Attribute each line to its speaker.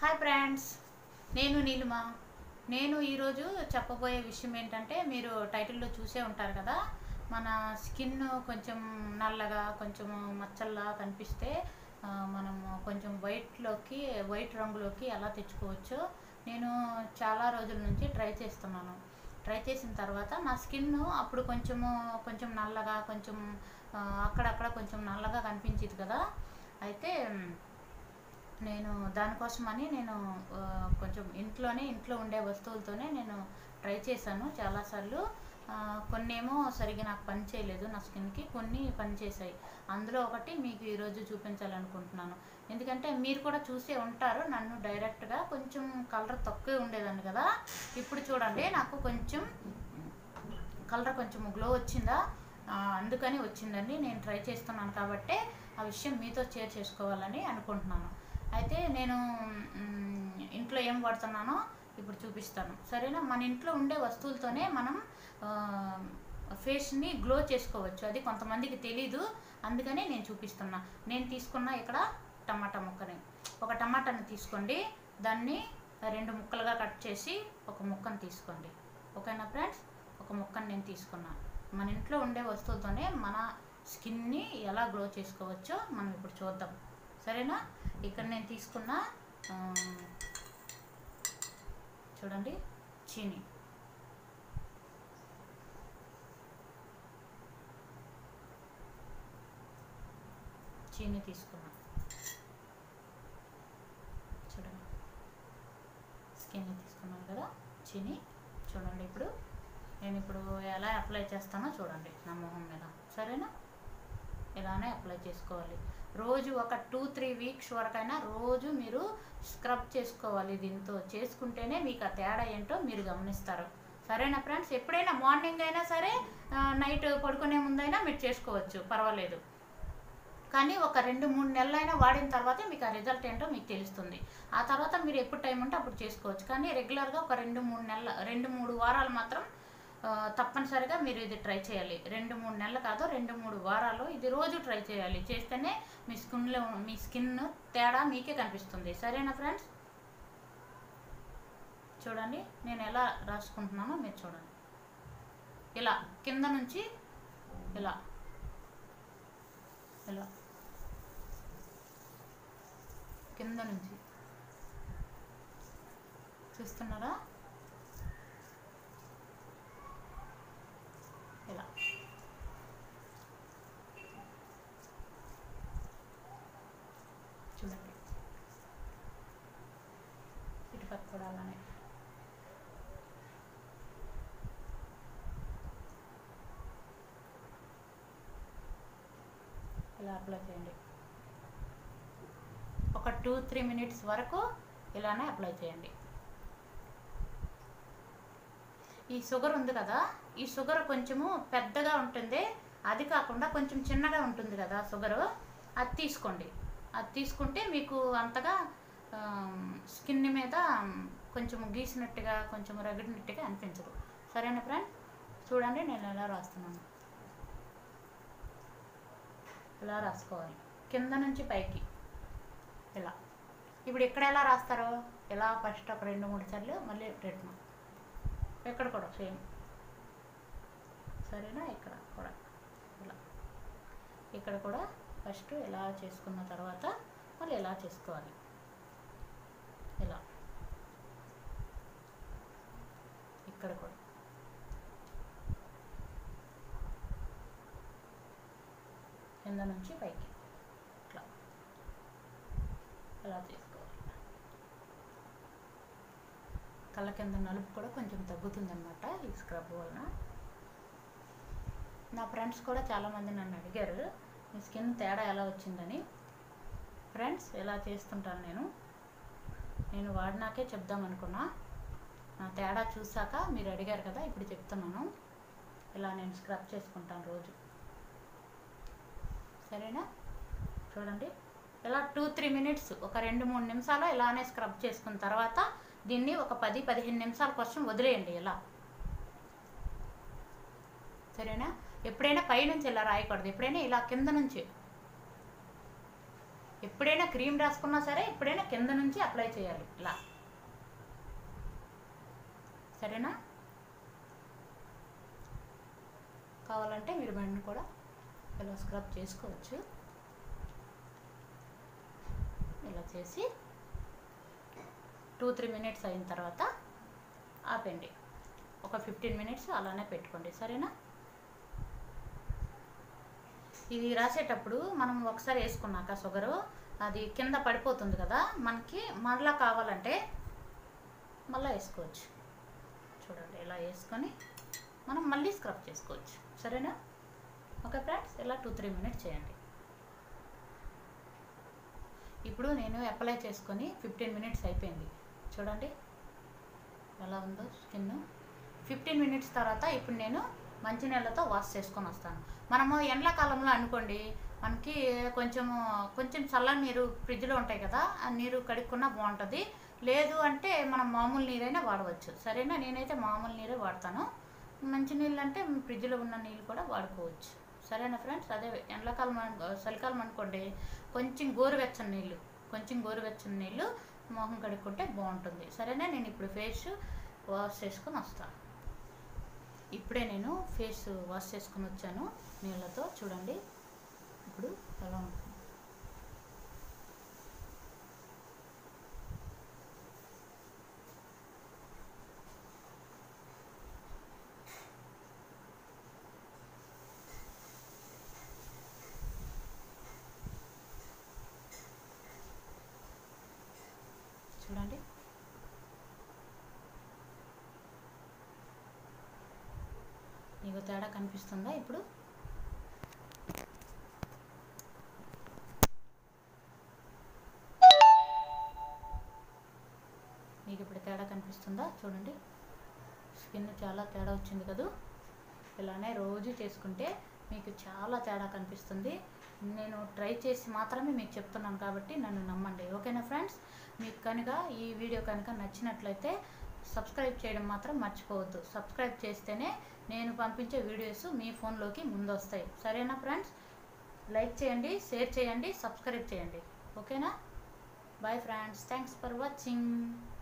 Speaker 1: hi friends నేను నీలిమ నేను ఈరోజు చెప్పబోయే విషయం ఏంటంటే మీరు టైటిల్లో చూసే ఉంటారు కదా మన స్కిన్ కొంచెం నల్లగా కొంచెం మచ్చల్లా కనిపిస్తే ఆ, మనము కొంచెం వైట్లోకి వైట్ రంగులోకి ఎలా తెచ్చుకోవచ్చో నేను చాలా రోజుల నుంచి ట్రై చేస్తున్నాను ట్రై చేసిన తర్వాత నా స్కిన్ అప్పుడు కొంచెము కొంచెం నల్లగా కొంచెం ఆ, అక్కడక్కడ కొంచెం నల్లగా కనిపించేది కదా అయితే మ్, నేను దానికోసమని నేను ఆ, కొంచెం ఇంట్లోనే ఇంట్లో ఉండే వస్తువులతోనే నేను ట్రై చేశాను చాలాసార్లు ఆ, కొన్నేమో సరిగ్గా నాకు పని చేయలేదు నా స్కిన్కి కొన్ని పని చేశాయి అందులో ఒకటి మీకు ఈరోజు చూపించాలనుకుంటున్నాను ఎందుకంటే మీరు కూడా చూసే ఉంటారు నన్ను డైరెక్ట్గా కొంచెం కలర్ తక్కువ ఉండేదాన్ని కదా ఇప్పుడు చూడండి నాకు కొంచెం కలర్ కొంచెం గ్లో వచ్చిందా ఆ, అందుకని వచ్చిందండి నేను ట్రై చేస్తున్నాను కాబట్టి ఆ విషయం మీతో షేర్ చేసుకోవాలని అనుకుంటున్నాను అయితే నేను మ్, ఇంట్లో ఏం వాడుతున్నానో ఇప్పుడు చూపిస్తాను సరేనా మన ఇంట్లో ఉండే వస్తువులతోనే మనం ఫేస్ని గ్లో చేసుకోవచ్చు అది కొంతమందికి తెలీదు అందుకనే నేను చూపిస్తున్నా నేను తీసుకున్న ఇక్కడ టమాటా ముక్కని ఒక టమాటాని తీసుకోండి దాన్ని రెండు ముక్కలుగా కట్ చేసి ఒక ముక్కను తీసుకోండి ఓకేనా ఫ్రెండ్స్ ఒక ముక్కను నేను తీసుకున్నా మన ఇంట్లో ఉండే వస్తువులతోనే మన స్కిన్ని ఎలా గ్లో చేసుకోవచ్చో మనం ఇప్పుడు చూద్దాం సరేనా ఇక్కడ నేను తీసుకున్న ఆ, చూడండి చీని చీని తీసుకున్నా చూడండి స్కిన్ తీసుకున్నాను కదా చీని చూడండి ఇప్పుడు నేను ఇప్పుడు ఎలా అప్లై చేస్తానో చూడండి నా మొహం మీద సరేనా ఇలానే అప్లై చేసుకోవాలి రోజు ఒక టూ త్రీ వీక్స్ వరకైనా రోజు మీరు స్క్రబ్ చేసుకోవాలి దీంతో చేసుకుంటేనే మీకు ఆ తేడా ఏంటో మీరు గమనిస్తారు సరేనా ఫ్రెండ్స్ ఎప్పుడైనా మార్నింగ్ అయినా సరే నైట్ పడుకునే ముందైనా మీరు చేసుకోవచ్చు పర్వాలేదు కానీ ఒక రెండు మూడు నెలలైనా వాడిన తర్వాతే మీకు ఆ రిజల్ట్ ఏంటో మీకు తెలుస్తుంది ఆ తర్వాత మీరు ఎప్పుడు టైం ఉంటే అప్పుడు చేసుకోవచ్చు కానీ రెగ్యులర్గా ఒక రెండు మూడు నెలల రెండు మూడు వారాలు మాత్రం ఆ, తప్పనిసరిగా మీరు ఇది ట్రై చేయాలి రెండు మూడు నెలలు కాదు రెండు మూడు వారాలు ఇది రోజు ట్రై చేయాలి చేస్తేనే మీ స్కిన్లో మీ స్కిన్ తేడా మీకే కనిపిస్తుంది సరేనా ఫ్రెండ్స్ చూడండి నేను ఎలా రాసుకుంటున్నానో మీరు చూడండి ఇలా కింద నుంచి ఇలా ఇలా కింద నుంచి చూస్తున్నారా ఇలా చూడండి ఇటుపక్క కూడా అలానే ఇలా అప్లై చేయండి ఒక టూ త్రీ మినిట్స్ వరకు ఇలానే అప్లై చేయండి ఈ షుగర్ ఉంది కదా ఈ షుగర్ కొంచెము పెద్దగా ఉంటుంది అది కాకుండా కొంచెం చిన్నగా ఉంటుంది కదా షుగరు అది తీసుకోండి అది తీసుకుంటే మీకు అంతగా స్కిన్ మీద కొంచెం గీసినట్టుగా కొంచెం రగిడినట్టుగా అనిపించదు సరేనా ఫ్రెండ్ చూడండి నేను ఎలా రాస్తున్నాను ఇలా రాసుకోవాలి కింద నుంచి పైకి ఇలా ఇప్పుడు ఇక్కడ ఎలా రాస్తారో ఇలా ఫస్ట్ ఒక రెండు మూడు సార్లు మళ్ళీ రిటర్న్ ఇక్కడ కూడా సేమ్ సరేనా ఇక్కడ కూడా ఇలా ఇక్కడ కూడా ఫస్ట్ ఇలా చేసుకున్న తర్వాత మళ్ళీ ఇలా చేసుకోవాలి ఇలా ఇక్కడ కూడా కింద నుంచి పైకి ఇట్లా ఇలా చేసుకోవాలి కళ్ళ కింద నలుపు కూడా కొంచెం తగ్గుతుందన్నమాట ఈ స్క్రబ్ వలన నా ఫ్రెండ్స్ కూడా చాలామంది నన్ను అడిగారు మీ స్కిన్ తేడా ఎలా వచ్చిందని ఫ్రెండ్స్ ఎలా చేస్తుంటాను నేను నేను వాడినాకే చెప్దాం అనుకున్నా నా తేడా చూసాక మీరు అడిగారు కదా ఇప్పుడు చెప్తున్నాను ఇలా నేను స్క్రబ్ చేసుకుంటాను రోజు సరేనా చూడండి ఇలా టూ త్రీ మినిట్స్ ఒక రెండు మూడు నిమిషాలు ఇలానే స్క్రబ్ చేసుకున్న తర్వాత దీన్ని ఒక పది పదిహేను నిమిషాల కోసం వదిలేయండి ఇలా సరేనా ఎప్పుడైనా పైనుంచి ఇలా రాయకూడదు ఎప్పుడైనా ఇలా కింద నుంచి ఎప్పుడైనా క్రీమ్ రాసుకున్నా సరే ఎప్పుడైనా కింద నుంచి అప్లై చేయాలి ఇలా సరేనా కావాలంటే మీరు బండిని కూడా ఇలా స్క్రబ్ చేసుకోవచ్చు ఇలా చేసి టూ త్రీ మినిట్స్ అయిన తర్వాత ఆపండి ఒక ఫిఫ్టీన్ మినిట్స్ అలానే పెట్టుకోండి సరేనా ఇది రాసేటప్పుడు మనం ఒకసారి వేసుకున్నాక షుగరు అది కింద పడిపోతుంది కదా మనకి మరలా కావాలంటే మళ్ళీ వేసుకోవచ్చు చూడండి ఇలా వేసుకొని మనం మళ్ళీ స్క్రబ్ చేసుకోవచ్చు సరేనా ఓకే ఫ్రెండ్స్ ఇలా టూ త్రీ మినిట్స్ చేయండి ఇప్పుడు నేను అప్లై చేసుకొని ఫిఫ్టీన్ మినిట్స్ అయిపోయింది చూడండి ఎలా ఉందో స్కిన్ ఫిఫ్టీన్ మినిట్స్ తర్వాత ఇప్పుడు నేను మంచినీళ్ళతో వాష్ చేసుకొని వస్తాను మనము ఎండాకాలంలో అనుకోండి మనకి కొంచెము కొంచెం చల్లని నీరు ఫ్రిడ్జ్లో ఉంటాయి కదా ఆ నీరు కడుక్కున్నా బాగుంటుంది లేదు అంటే మనం మామూలు నీరైనా వాడవచ్చు సరేనా నేనైతే మామూలు నీరే వాడతాను మంచి నీళ్ళు అంటే ఫ్రిడ్జ్లో ఉన్న నీళ్ళు కూడా వాడుకోవచ్చు సరేనా ఫ్రెండ్స్ అదే ఎండాకాలం అను- చలికాలం అనుకోండి కొంచెం గోరువెచ్చని నీళ్ళు కొంచెం గోరువెచ్చని నీళ్ళు మొహం కడుక్కుంటే బాగుంటుంది సరేనా నేను ఇప్పుడు ఫేస్ వాష్ చేసుకొని వస్తాను ఇప్పుడే నేను ఫేస్ వాష్ చేసుకొని వచ్చాను నీళ్ళతో చూడండి ఇప్పుడు ఎలా ఉంటుంది చూడండి నీకు తేడా కనిపిస్తుందా ఇప్పుడు మీకు ఇప్పుడు తేడా కనిపిస్తుందా చూడండి స్కిన్ చాలా తేడా వచ్చింది కదూ ఇలానే రోజు చేసుకుంటే మీకు చాలా తేడా కనిపిస్తుంది నేను ట్రై చేసి మాత్రమే మీకు చెప్తున్నాను కాబట్టి నన్ను నమ్మండి ఓకేనా ఫ్రెండ్స్ మీకు కనుక ఈ వీడియో కనుక నచ్చినట్లయితే సబ్స్క్రైబ్ చేయడం మాత్రం మర్చిపోవద్దు సబ్స్క్రైబ్ చేస్తేనే నేను పంపించే వీడియోస్ మీ ఫోన్లోకి ముందు వస్తాయి సరేనా ఫ్రెండ్స్ లైక్ చేయండి షేర్ చేయండి సబ్స్క్రైబ్ చేయండి ఓకేనా bye friends thanks for watching